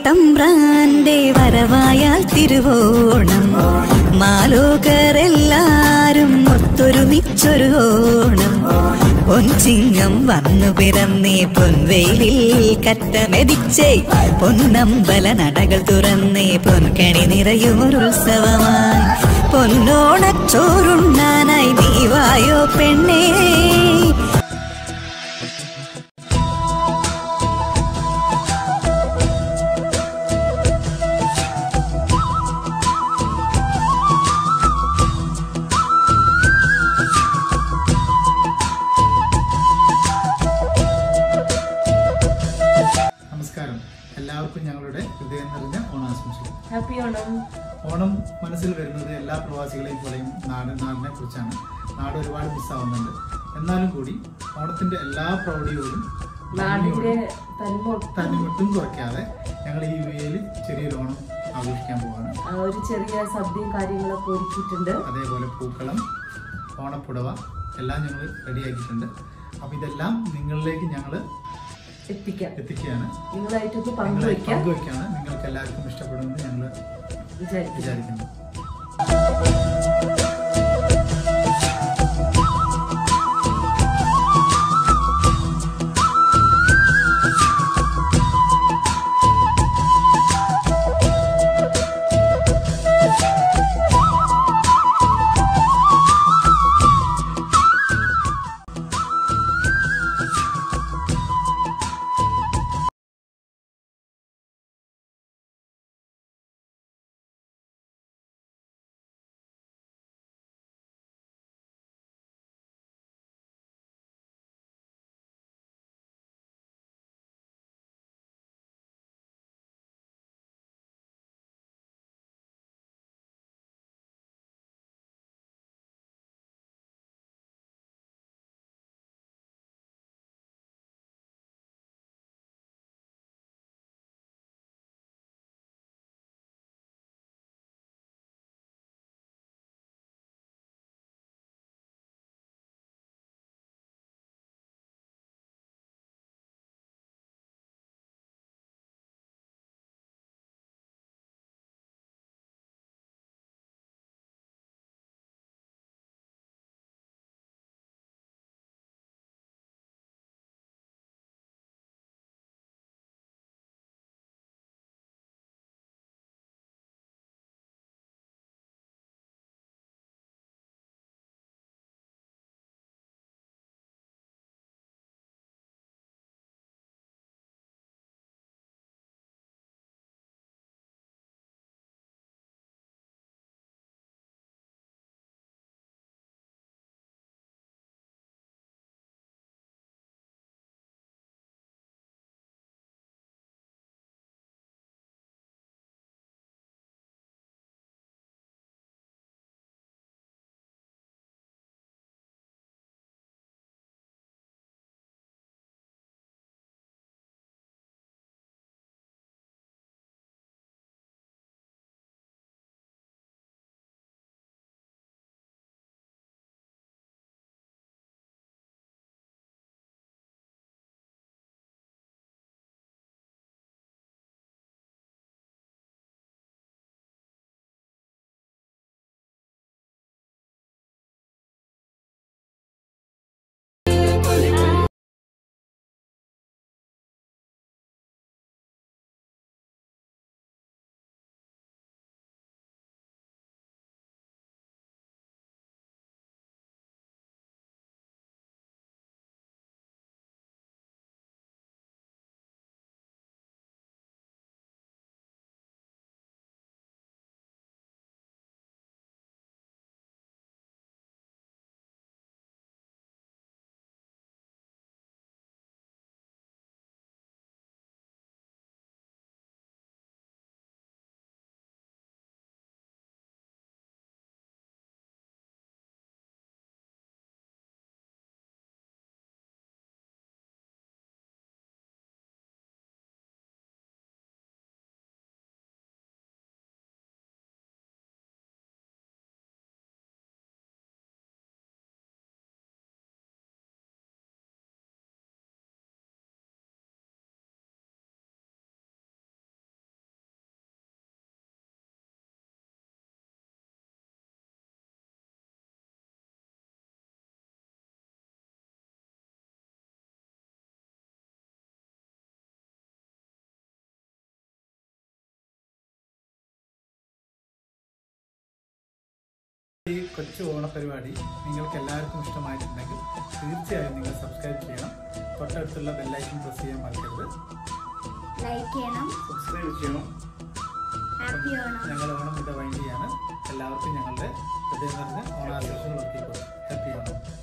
തമ്പ്രാന്റെ വരവായാൽ തിരുവോണം മാലോകരെല്ലാരും ഒത്തൊരുമിച്ചൊരു ഓണം പൊൻചിങ്ങം വന്നു പിറന്നേ പൊൻവെയിലിൽ കറ്റമെതിച്ചേ പൊന്നമ്പല നടകൾ തുറന്നേ പൊൻകണി നിറയുമൊരുത്സവമായി പൊന്നോണച്ചോറുണ്ണാനായി നീ വായോ പെണ്ണേ നമസ്കാരം എല്ലാവർക്കും ഞങ്ങളുടെ ഹൃദയം നിറഞ്ഞ ഓണാശംസകൾ ഹാപ്പി ഓണം ഓണം മനസ്സിൽ വരുന്നത് എല്ലാ പ്രവാസികളെയും പോലെയും നാട് നാടിനെ കുറിച്ചാണ് നാട് ഒരുപാട് മിസ്സാവുന്നുണ്ട് എന്നാലും കൂടി ഓണത്തിന്റെ എല്ലാ പ്രൗഢിയോടും നാടിന്റെ തനിമ തന്നിമട്ടും കുറയ്ക്കാതെ ഞങ്ങൾ ഈ യു എയിൽ ചെറിയൊരു ഓണം ആഘോഷിക്കാൻ പോവാണ് ആ, ഒരു ചെറിയ സദ്യയും കാര്യങ്ങളൊക്കെ ഒരുക്കിയിട്ടുണ്ട് അതേപോലെ പൂക്കളം ഓണപ്പുടവ എല്ലാം ഞങ്ങൾ റെഡിയാക്കിയിട്ടുണ്ട് അപ്പോൾ ഇതെല്ലാം നിങ്ങളിലേക്ക് ഞങ്ങൾ എത്തിക്കാം എത്തിക്കുകയാണ് നിങ്ങളായിട്ടൊന്ന് നിങ്ങളെ പങ്കുവയ്ക്കാം പങ്കുവയ്ക്കാണ് നിങ്ങൾക്ക് എല്ലാവർക്കും ഇഷ്ടപ്പെടുമെന്ന് ഞങ്ങൾ വിചാരിക്കുന്നു വിചാരിക്കുന്നു ഈ കൊച്ചു ഓണപരിപാടി നിങ്ങൾക്ക് എല്ലാവർക്കും ഇഷ്ടമായിട്ടുണ്ടെങ്കിൽ തീർച്ചയായും നിങ്ങൾ സബ്സ്ക്രൈബ് ചെയ്യണം തൊട്ടടുത്തുള്ള ബെല്ലൈക്കൺ പ്രസ് ചെയ്യാൻ മറക്കരുത് ലൈക്ക് ചെയ്യണം സബ്സ്ക്രൈബ് ചെയ്യണം ഹാപ്പി ഓണം ഞങ്ങൾ ഓണം ഇവിടെ വൈകിയാണ് എല്ലാവർക്കും ഞങ്ങളുടെ ഹൃദയം നിറഞ്ഞ ഓണാശംസകൾ ഒരുക്കിക്കോളും ഹാപ്പി ഓണം